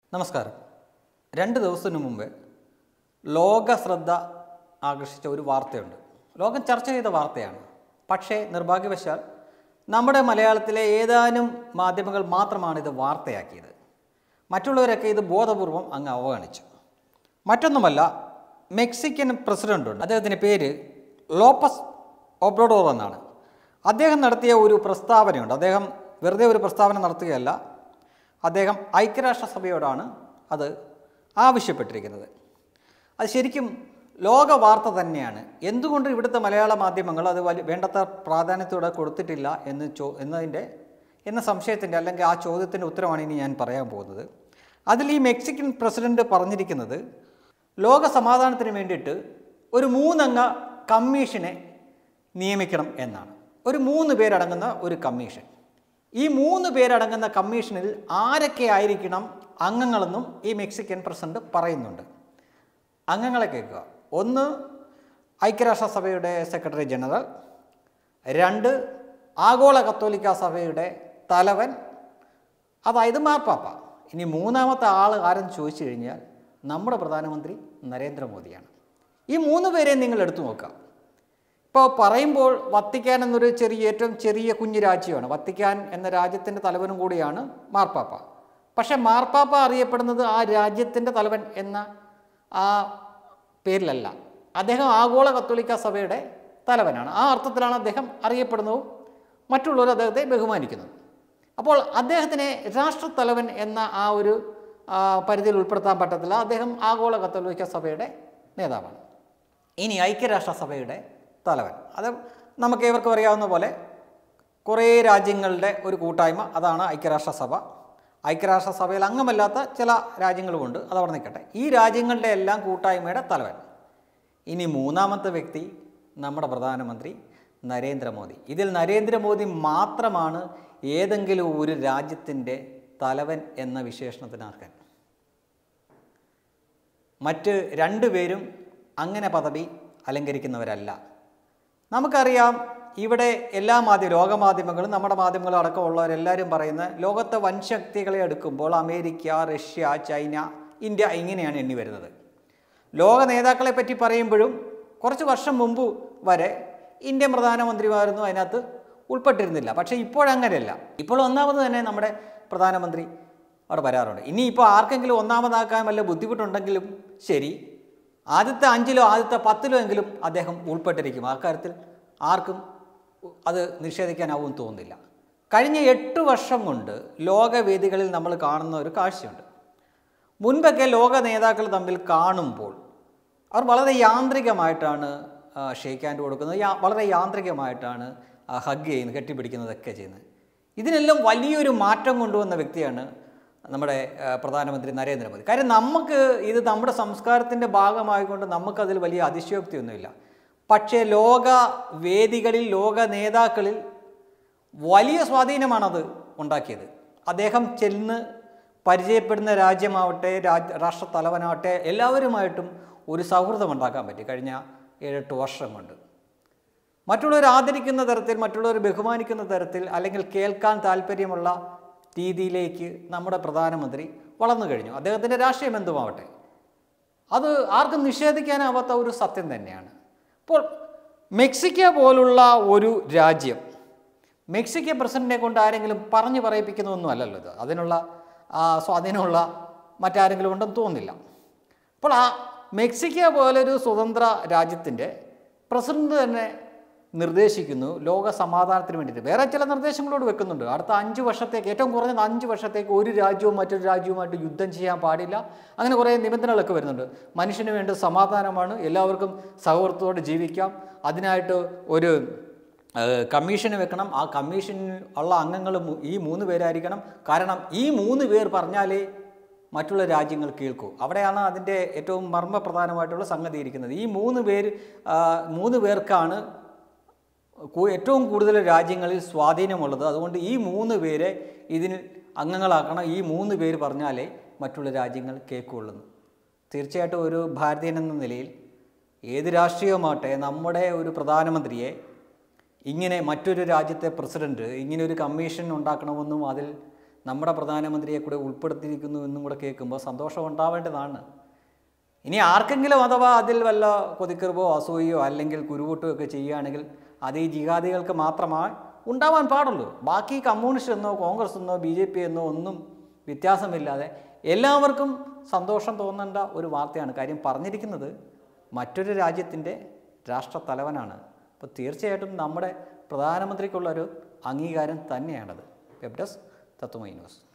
നമസ്കാരം രണ്ട് ദിവസത്തിനു മുമ്പ് ലോക ശ്രദ്ധ ആകർഷിച്ച ഒരു വാർത്തയുണ്ട് ലോകം ചർച്ച ചെയ്ത വാർത്തയാണ് പക്ഷേ നിർഭാഗ്യവശാൽ നമ്മുടെ മലയാളത്തിലെ ഏതാനും മാധ്യമങ്ങൾ മാത്രമാണ് ഇത് വാർത്തയാക്കിയത് മറ്റുള്ളവരൊക്കെ ഇത് ബോധപൂർവം അങ്ങ് അവഗണിച്ചു മറ്റൊന്നുമല്ല മെക്സിക്കൻ പ്രസിഡൻ്റുണ്ട് അദ്ദേഹത്തിൻ്റെ പേര് ലോപ്പസ് ഒബ്രഡോർ എന്നാണ് അദ്ദേഹം നടത്തിയ ഒരു പ്രസ്താവനയുണ്ട് അദ്ദേഹം വെറുതെ ഒരു പ്രസ്താവന നടത്തുകയല്ല അദ്ദേഹം ഐക്യരാഷ്ട്രസഭയോടാണ് അത് ആവശ്യപ്പെട്ടിരിക്കുന്നത് അത് ശരിക്കും ലോക വാർത്ത തന്നെയാണ് എന്തുകൊണ്ട് ഇവിടുത്തെ മലയാള മാധ്യമങ്ങൾ അത് വലിയ വേണ്ടത്ര പ്രാധാന്യത്തോടെ കൊടുത്തിട്ടില്ല എന്ന് ചോ എന്നതിൻ്റെ എന്ന സംശയത്തിൻ്റെ അല്ലെങ്കിൽ ആ ചോദ്യത്തിൻ്റെ ഉത്തരമാണ് ഇനി ഞാൻ പറയാൻ പോകുന്നത് അതിൽ ഈ മെക്സിക്കൻ പ്രസിഡന്റ് പറഞ്ഞിരിക്കുന്നത് ലോക സമാധാനത്തിന് വേണ്ടിയിട്ട് ഒരു മൂന്നംഗ കമ്മീഷനെ നിയമിക്കണം എന്നാണ് ഒരു മൂന്ന് പേരടങ്ങുന്ന ഒരു കമ്മീഷൻ ഈ മൂന്ന് പേരടങ്ങുന്ന കമ്മീഷനിൽ ആരൊക്കെ ആയിരിക്കണം അംഗങ്ങളെന്നും ഈ മെക്സിക്കൻ പ്രസിഡന്റ് പറയുന്നുണ്ട് അംഗങ്ങളെ കേൾക്കുക ഒന്ന് ഐക്യരാഷ്ട്രസഭയുടെ സെക്രട്ടറി ജനറൽ രണ്ട് ആഗോള കത്തോലിക്ക സഭയുടെ തലവൻ അതായത് മാർപ്പാപ്പ ഇനി മൂന്നാമത്തെ ആൾ ആരെന്ന് ചോദിച്ചു കഴിഞ്ഞാൽ നമ്മുടെ പ്രധാനമന്ത്രി നരേന്ദ്രമോദിയാണ് ഈ മൂന്ന് പേരെയും നിങ്ങൾ എടുത്തു നോക്കാം ഇപ്പോൾ പറയുമ്പോൾ വത്തിക്കാൻ എന്നൊരു ചെറിയ ഏറ്റവും ചെറിയ കുഞ്ഞു രാജ്യമാണ് വത്തിക്കാൻ എന്ന രാജ്യത്തിൻ്റെ തലവനും കൂടിയാണ് മാർപ്പാപ്പ പക്ഷേ മാർപ്പാപ്പ അറിയപ്പെടുന്നത് ആ രാജ്യത്തിൻ്റെ തലവൻ എന്ന ആ പേരിലല്ല അദ്ദേഹം ആഗോള കത്തോലിക്ക സഭയുടെ തലവനാണ് ആ അർത്ഥത്തിലാണ് അദ്ദേഹം അറിയപ്പെടുന്നതും മറ്റുള്ളവർ അദ്ദേഹത്തെ ബഹുമാനിക്കുന്നത് അപ്പോൾ അദ്ദേഹത്തിനെ രാഷ്ട്രത്തലവൻ എന്ന ആ ഒരു ആ, പരിധിയിൽ ഉൾപ്പെടുത്താൻ പറ്റത്തില്ല അദ്ദേഹം ആഗോള കത്തോലിക്ക സഭയുടെ നേതാവാണ് ഇനി ഐക്യരാഷ്ട്രസഭയുടെ തലവൻ അത് നമുക്ക് ഏവർക്കും അറിയാവുന്ന പോലെ കുറേ രാജ്യങ്ങളുടെ ഒരു കൂട്ടായ്മ അതാണ് ഐക്യരാഷ്ട്രസഭ ഐക്യരാഷ്ട്രസഭയിൽ അംഗമല്ലാത്ത ചില രാജ്യങ്ങളുമുണ്ട് അത് അവിടെ നിൽക്കട്ടെ ഈ രാജ്യങ്ങളുടെ എല്ലാം കൂട്ടായ്മയുടെ തലവൻ ഇനി മൂന്നാമത്തെ വ്യക്തി നമ്മുടെ പ്രധാനമന്ത്രി നരേന്ദ്രമോദി ഇതിൽ നരേന്ദ്രമോദി മാത്രമാണ് ഏതെങ്കിലും ഒരു രാജ്യത്തിൻ്റെ തലവൻ എന്ന വിശേഷണത്തിന് അർഹൻ മറ്റ് രണ്ടുപേരും അങ്ങനെ പദവി അലങ്കരിക്കുന്നവരല്ല നമുക്കറിയാം ഇവിടെ എല്ലാ മാധ്യമ ലോകമാധ്യമങ്ങളും നമ്മുടെ മാധ്യമങ്ങളും അടക്കമുള്ളവരെല്ലാവരും പറയുന്ന ലോകത്തെ വൻശക്തികളെ എടുക്കുമ്പോൾ അമേരിക്ക റഷ്യ ചൈന ഇന്ത്യ ഇങ്ങനെയാണ് എണ്ണി വരുന്നത് ലോക നേതാക്കളെ പറ്റി പറയുമ്പോഴും കുറച്ച് വർഷം മുമ്പ് വരെ ഇന്ത്യൻ പ്രധാനമന്ത്രിമാരൊന്നും അതിനകത്ത് ഉൾപ്പെട്ടിരുന്നില്ല പക്ഷേ ഇപ്പോഴങ്ങനെയല്ല ഇപ്പോൾ ഒന്നാമത് തന്നെ നമ്മുടെ പ്രധാനമന്ത്രി അവിടെ വരാറുണ്ട് ഇനിയിപ്പോൾ ആർക്കെങ്കിലും ഒന്നാമതാക്കാൻ വല്ല ബുദ്ധിമുട്ടുണ്ടെങ്കിലും ശരി ആദ്യത്തെ അഞ്ചിലോ ആദ്യത്തെ പത്തിലോ എങ്കിലും അദ്ദേഹം ഉൾപ്പെട്ടിരിക്കും ആ കാര്യത്തിൽ ആർക്കും അത് നിഷേധിക്കാനാവും തോന്നുന്നില്ല കഴിഞ്ഞ എട്ട് വർഷം കൊണ്ട് ലോകവേദികളിൽ നമ്മൾ കാണുന്ന ഒരു കാഴ്ചയുണ്ട് മുൻപൊക്കെ ലോക നേതാക്കൾ തമ്മിൽ കാണുമ്പോൾ അവർ വളരെ യാന്ത്രികമായിട്ടാണ് ഷേക്ക് ഹാൻഡ് കൊടുക്കുന്നത് യാ- വളരെ യാന്ത്രികമായിട്ടാണ് ഹഗ് ചെയ്യുന്നത് കെട്ടിപ്പിടിക്കുന്നതൊക്കെ ചെയ്യുന്നത് ഇതിനെല്ലാം വലിയൊരു മാറ്റം കൊണ്ടുവന്ന വ്യക്തിയാണ് നമ്മുടെ ആ, പ്രധാനമന്ത്രി നരേന്ദ്രമോദി കാര്യം നമുക്ക് ഇത് നമ്മുടെ സംസ്കാരത്തിൻ്റെ ഭാഗമായിക്കൊണ്ട് നമുക്കതിൽ വലിയ അതിശയോക്തിയൊന്നുമില്ല പക്ഷേ ലോക വേദികളിൽ ലോക നേതാക്കളിൽ വലിയ സ്വാധീനമാണത് ഉണ്ടാക്കിയത് അദ്ദേഹം ചെന്ന് പരിചയപ്പെടുന്ന രാജ്യമാവട്ടെ രാജ് രാഷ്ട്രത്തലവനാവട്ടെ എല്ലാവരുമായിട്ടും ഒരു സൗഹൃദം ഉണ്ടാക്കാൻ പറ്റി കഴിഞ്ഞ ഏഴെട്ട് വർഷം കൊണ്ട് മറ്റുള്ളവർ ആദരിക്കുന്ന തരത്തിൽ മറ്റുള്ളവർ ബഹുമാനിക്കുന്ന തരത്തിൽ അല്ലെങ്കിൽ കേൾക്കാൻ താല്പര്യമുള്ള രീതിയിലേക്ക് നമ്മുടെ പ്രധാനമന്ത്രി വളർന്നു കഴിഞ്ഞു അദ്ദേഹത്തിൻ്റെ രാഷ്ട്രീയം എന്തുമാവട്ടെ അത് ആർക്കും നിഷേധിക്കാനാവാത്ത ഒരു സത്യം തന്നെയാണ് അപ്പോൾ മെക്സിക്കോ പോലുള്ള ഒരു രാജ്യം മെക്സിക്കോ പ്രസിഡന്റിനെ കൊണ്ട് ആരെങ്കിലും പറഞ്ഞു പറയിപ്പിക്കുന്നതൊന്നും അല്ലല്ലോ ഇത് അതിനുള്ള ആ, സ്വാധീനമുള്ള മറ്റാരെങ്കിലും ഉണ്ടെന്ന് തോന്നുന്നില്ല അപ്പോൾ ആ മെക്സിക്കോ പോലൊരു സ്വതന്ത്ര രാജ്യത്തിൻ്റെ പ്രസിഡന്റ് തന്നെ നിർദ്ദേശിക്കുന്നു ലോക സമാധാനത്തിന് വേണ്ടിയിട്ട് വേറെ ചില നിർദ്ദേശങ്ങളോട് വെക്കുന്നുണ്ട് അടുത്ത അഞ്ച് വർഷത്തേക്ക് ഏറ്റവും കുറഞ്ഞത് അഞ്ച് വർഷത്തേക്ക് ഒരു രാജ്യവും മറ്റൊരു രാജ്യവുമായിട്ട് യുദ്ധം ചെയ്യാൻ പാടില്ല അങ്ങനെ കുറേ നിബന്ധനകളൊക്കെ വരുന്നുണ്ട് മനുഷ്യന് വേണ്ട സമാധാനമാണ് എല്ലാവർക്കും സൗഹൃദത്തോടെ ജീവിക്കാം അതിനായിട്ട് ഒരു ഏഹ്, കമ്മീഷന് വെക്കണം ആ കമ്മീഷനിൽ ഉള്ള അംഗങ്ങൾ മു- ഈ മൂന്ന് പേരായിരിക്കണം കാരണം ഈ മൂന്ന് പേർ പറഞ്ഞാലേ മറ്റുള്ള രാജ്യങ്ങൾ കേൾക്കൂ അവിടെയാണ് അതിൻ്റെ ഏറ്റവും മർമ്മപ്രധാനമായിട്ടുള്ള സംഗതി ഇരിക്കുന്നത് ഈ മൂന്ന് പേര് ആ, മൂന്ന് പേർക്കാണ് കൂ- ഏറ്റവും കൂടുതൽ രാജ്യങ്ങളിൽ സ്വാധീനമുള്ളത് അതുകൊണ്ട് ഈ മൂന്ന് പേരെ ഇതിന് അംഗങ്ങളാക്കണം ഈ മൂന്ന് പേര് പറഞ്ഞാലേ മറ്റുള്ള രാജ്യങ്ങൾ കേൾക്കുള്ളൂ തീർച്ചയായിട്ടും ഒരു ഭാരതീയൻ എന്ന നിലയിൽ ഏത് രാഷ്ട്രീയമാവട്ടെ നമ്മുടെ ഒരു പ്രധാനമന്ത്രിയെ ഇങ്ങനെ മറ്റൊരു രാജ്യത്തെ പ്രസിഡന്റ് ഇങ്ങനെ ഒരു കമ്മീഷൻ ഉണ്ടാക്കണമെന്നും അതിൽ നമ്മുടെ പ്രധാനമന്ത്രിയെ കൂടെ ഉൾപ്പെടുത്തിയിരിക്കുന്നു എന്നും കൂടെ കേൾക്കുമ്പോൾ സന്തോഷം ഉണ്ടാവേണ്ടതാണ് ഇനി ആർക്കെങ്കിലും അഥവാ അതിൽ വല്ല കൊതിക്കെറുവോ അസൂയയോ അല്ലെങ്കിൽ കുരുവൂട്ടോ ഒക്കെ ചെയ്യുകയാണെങ്കിൽ അത് ഈ ജിഹാദികൾക്ക് മാത്രമായി ഉണ്ടാവാൻ പാടുള്ളൂ ബാക്കി കമ്മ്യൂണിസ്റ്റ് എന്നോ കോൺഗ്രസ് എന്നോ ബി ജെ പി എന്നോ ഒന്നും വ്യത്യാസമില്ലാതെ എല്ലാവർക്കും സന്തോഷം തോന്നേണ്ട ഒരു വാർത്തയാണ് കാര്യം പറഞ്ഞിരിക്കുന്നത് മറ്റൊരു രാജ്യത്തിൻ്റെ രാഷ്ട്രത്തലവനാണ് അപ്പോൾ തീർച്ചയായിട്ടും നമ്മുടെ പ്രധാനമന്ത്രിക്കുള്ള ഒരു അംഗീകാരം തന്നെയാണത് വെബ് ഡെസ്ക് തത്വമൈ ന്യൂസ്